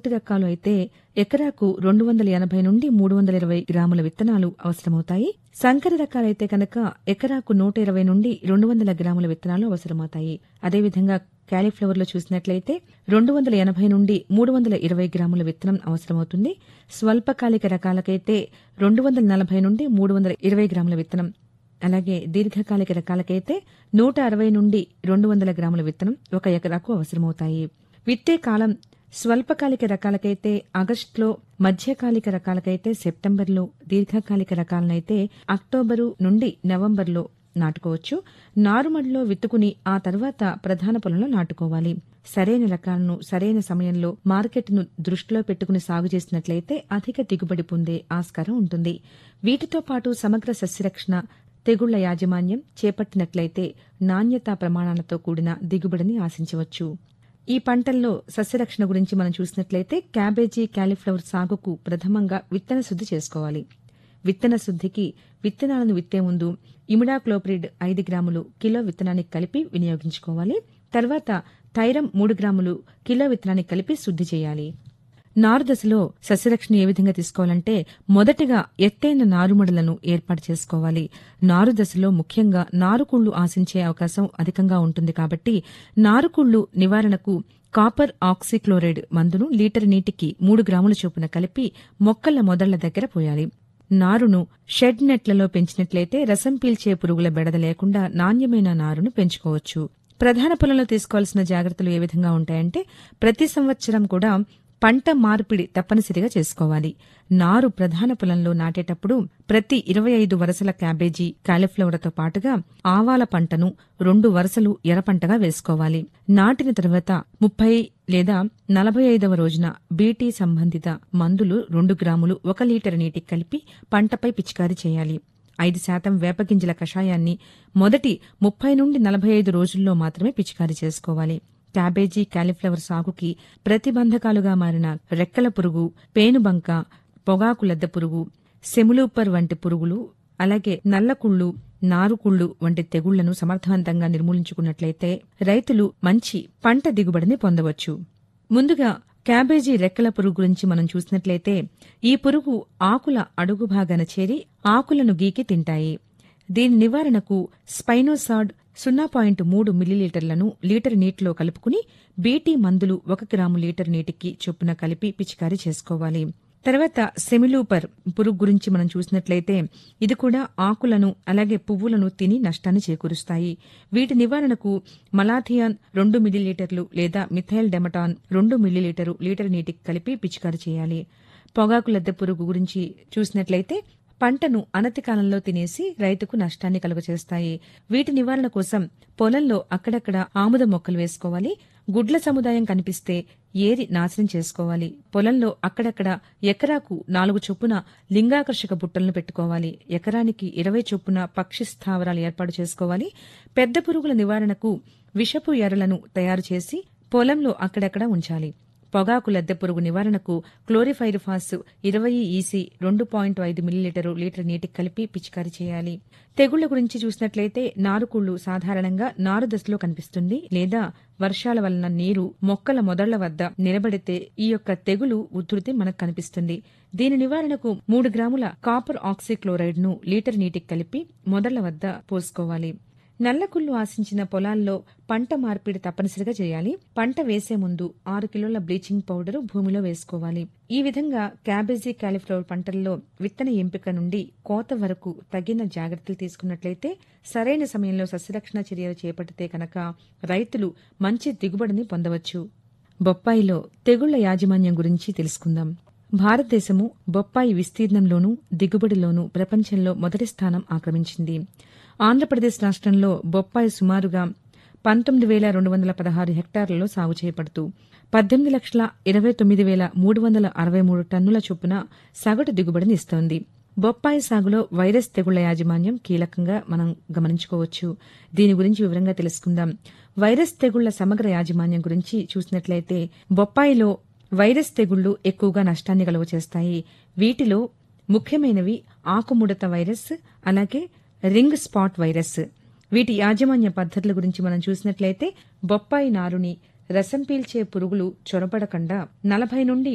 నాటు రకాలు అయితే ఎకరాకు రెండు వందల ఎనభై నుండి మూడు వందల ఇరవై గ్రాముల విత్తనాలు అవసరమవుతాయి సంకర రకాలైతే కనుక ఎకరాకు నూట ఇరవై నుండి రెండు వందల గ్రాముల విత్తనాలు అవసరమవుతాయి అదేవిధంగా క్యాలీఫ్లవర్ లో చూసినట్లయితే రెండు వందల ఎనభై నుండి మూడు వందల ఇరవై గ్రాముల విత్తనం అవసరమవుతుంది స్వల్పకాలిక రకాలకైతే రెండు వందల నలభై నుండి మూడు వందల ఇరవై గ్రాముల విత్తనం అలాగే దీర్ఘకాలిక రకాలకైతే నూట అరవై నుండి రెండు వందల గ్రాముల విత్తనం ఒక ఎకరాకు అవసరమవుతాయి విత్తే కాలం స్వల్పకాలిక రకాలకైతే ఆగస్టులో మధ్యకాలిక రకాలకైతే సెప్టెంబర్లో దీర్ఘకాలిక రకాలనైతే అక్టోబరు నుండి నవంబర్లో నాటుకోవచ్చు నారుమడిలో విత్తుకుని ఆ తర్వాత ప్రధాన పొలంలో నాటుకోవాలి సరైన రకాలను సరైన సమయంలో మార్కెట్ను దృష్టిలో పెట్టుకుని సాగు చేసినట్లయితే అధిక దిగుబడి పొందే ఆస్కారం ఉంటుంది వీటితో పాటు సమగ్ర సస్యరక్షణ తెగుళ్ల యాజమాన్యం చేపట్టినట్లయితే నాణ్యతా ప్రమాణాలతో కూడిన దిగుబడిని ఆశించవచ్చు ఈ పంటల్లో సస్యరక్షణ గురించి మనం చూసినట్లయితే క్యాబేజీ క్యాలీఫ్లవర్ సాగుకు ప్రథమంగా విత్తన శుద్ధి చేసుకోవాలి విత్తన శుద్ధికి విత్తనాలను విత్తే ముందు ఇమిడాక్లోప్రిడ్ ఐదు గ్రాములు కిలో విత్తనానికి కలిపి వినియోగించుకోవాలి తర్వాత థైరం మూడు గ్రాములు కిలో విత్తనానికి కలిపి శుద్ధి చేయాలి నారు దశలో సస్యరక్షణ ఏ విధంగా తీసుకోవాలంటే మొదటగా ఎత్తైన నారుమడులను ఏర్పాటు చేసుకోవాలి నారు దశలో ముఖ్యంగా నారుకుళ్లు ఆశించే అవకాశం అధికంగా ఉంటుంది కాబట్టి నారుకుళ్లు నివారణకు కాపర్ ఆక్సిక్లోరైడ్ మందును లీటర్ నీటికి మూడు గ్రాముల చొప్పున కలిపి మొక్కల మొదళ్ల దగ్గర పోయాలి నారును షెడ్ నెట్లలో పెంచినట్లయితే రసం పీల్చే పురుగుల బెడద లేకుండా నాణ్యమైన నారును పెంచుకోవచ్చు ప్రధాన పొలంలో తీసుకోవాల్సిన జాగ్రత్తలు ఏ విధంగా ఉంటాయంటే ప్రతి సంవత్సరం కూడా పంట మార్పిడి తప్పనిసరిగా చేసుకోవాలి నారు ప్రధాన పొలంలో నాటేటప్పుడు ప్రతి ఇరవై ఐదు వరుసల క్యాబేజీ కాలీఫ్లవర్తో పాటుగా ఆవాల పంటను రెండు వరుసలు ఎర్ర పంటగా వేసుకోవాలి నాటిన తర్వాత ముప్పై లేదా నలభై ఐదవ రోజున బీటీ సంబంధిత మందులు రెండు గ్రాములు ఒక లీటర్ నీటికి కలిపి పంటపై పిచికారీ చేయాలి ఐదు శాతం వేపగింజల కషాయాన్ని మొదటి ముప్పై నుండి నలభై ఐదు రోజుల్లో మాత్రమే పిచికారీ చేసుకోవాలి క్యాబేజీ కాలీఫ్లవర్ సాగుకి ప్రతిబంధకాలుగా మారిన రెక్కల పురుగు పేనుబంక పొగాకు లద్దె పురుగు సెములూపర్ వంటి పురుగులు అలాగే నల్లకుళ్ళు నారుకుళ్ళు వంటి తెగుళ్లను సమర్థవంతంగా నిర్మూలించుకున్నట్లయితే రైతులు మంచి పంట దిగుబడిని పొందవచ్చు ముందుగా క్యాబేజీ రెక్కల పురుగు గురించి మనం చూసినట్లయితే ఈ పురుగు ఆకుల అడుగు భాగాన చేరి ఆకులను గీకి తింటాయి దీని నివారణకు స్పైనోసాడ్ సున్నా పాయింట్ మూడు మిల్లీలీటర్లను లీటర్ నీటిలో కలుపుకుని బీటీ మందులు ఒక గ్రాము లీటర్ నీటికి చొప్పున కలిపి పిచికారీ చేసుకోవాలి తర్వాత సెమిలూపర్ పురుగు గురించి మనం చూసినట్లయితే ఇది కూడా ఆకులను అలాగే పువ్వులను తిని నష్టాన్ని చేకూరుస్తాయి వీటి నివారణకు మలాథియాన్ రెండు మిల్లీలీటర్లు లేదా మిథైల్ డెమటాన్ రెండు మిల్లీలీటరు లీటర్ నీటికి కలిపి పిచికారీ చేయాలి పొగాకు లద్దె పురుగు గురించి చూసినట్లయితే పంటను అనతి కాలంలో తినేసి రైతుకు నష్టాన్ని కలుగచేస్తాయి వీటి నివారణ కోసం పొలంలో అక్కడక్కడ ఆముద మొక్కలు వేసుకోవాలి గుడ్ల సముదాయం కనిపిస్తే ఏరి నాశనం చేసుకోవాలి పొలంలో అక్కడక్కడ ఎకరాకు నాలుగు చొప్పున లింగాకర్షక బుట్టలను పెట్టుకోవాలి ఎకరానికి ఇరవై చొప్పున పక్షి స్థావరాలు ఏర్పాటు చేసుకోవాలి పెద్ద పురుగుల నివారణకు విషపు ఎరలను తయారు చేసి పొలంలో అక్కడక్కడ ఉంచాలి పొగాకు లద్దె పురుగు నివారణకు క్లోరిఫైరిఫాస్ ఇరవై ఈసీ రెండు పాయింట్ ఐదు మిల్లీలీటరు లీటర్ నీటికి కలిపి పిచికారీ చేయాలి తెగుళ్ల గురించి చూసినట్లయితే నారుకుళ్ళు సాధారణంగా నారు దశలో కనిపిస్తుంది లేదా వర్షాల వలన నీరు మొక్కల మొదళ్ల వద్ద నిలబడితే ఈ యొక్క తెగులు ఉధృతి మనకు కనిపిస్తుంది దీని నివారణకు మూడు గ్రాముల కాపర్ ఆక్సిక్లోరైడ్ ను లీటర్ నీటికి కలిపి మొదళ్ల వద్ద పోసుకోవాలి నల్లకుళ్ళు ఆశించిన పొలాల్లో పంట మార్పిడి తప్పనిసరిగా చేయాలి పంట వేసే ముందు ఆరు కిలోల బ్లీచింగ్ పౌడర్ భూమిలో వేసుకోవాలి ఈ విధంగా క్యాబేజీ కాలీఫ్లవర్ పంటల్లో విత్తన ఎంపిక నుండి కోత వరకు తగిన జాగ్రత్తలు తీసుకున్నట్లయితే సరైన సమయంలో సస్యరక్షణ చర్యలు చేపడితే కనుక రైతులు మంచి దిగుబడిని పొందవచ్చు బొప్పాయిలో తెగుళ్ల యాజమాన్యం గురించి తెలుసుకుందాం భారతదేశము బొప్పాయి విస్తీర్ణంలోనూ దిగుబడిలోనూ ప్రపంచంలో మొదటి స్థానం ఆక్రమించింది ఆంధ్రప్రదేశ్ రాష్ట్రంలో బొప్పాయి సుమారుగా పంతొమ్మిది వేల రెండు వందల పదహారు హెక్టార్లలో సాగు చేయబడుతూ పద్దెనిమిది లక్షల ఇరవై తొమ్మిది వేల మూడు వందల అరవై మూడు టన్నుల చొప్పున సగటు దిగుబడిని ఇస్తోంది బొప్పాయి సాగులో వైరస్ తెగుళ్ల యాజమాన్యం కీలకంగా మనం గమనించుకోవచ్చు దీని గురించి వివరంగా తెలుసుకుందాం వైరస్ తెగుళ్ల సమగ్ర యాజమాన్యం గురించి చూసినట్లయితే బొప్పాయిలో వైరస్ తెగుళ్లు ఎక్కువగా నష్టాన్ని కలుగ చేస్తాయి వీటిలో ముఖ్యమైనవి ఆకుముడత వైరస్ అలాగే రింగ్ స్పాట్ వైరస్ వీటి యాజమాన్య పద్ధతుల గురించి మనం చూసినట్లయితే బొప్పాయి నారుని రసం పీల్చే పురుగులు చొరబడకుండా నలభై నుండి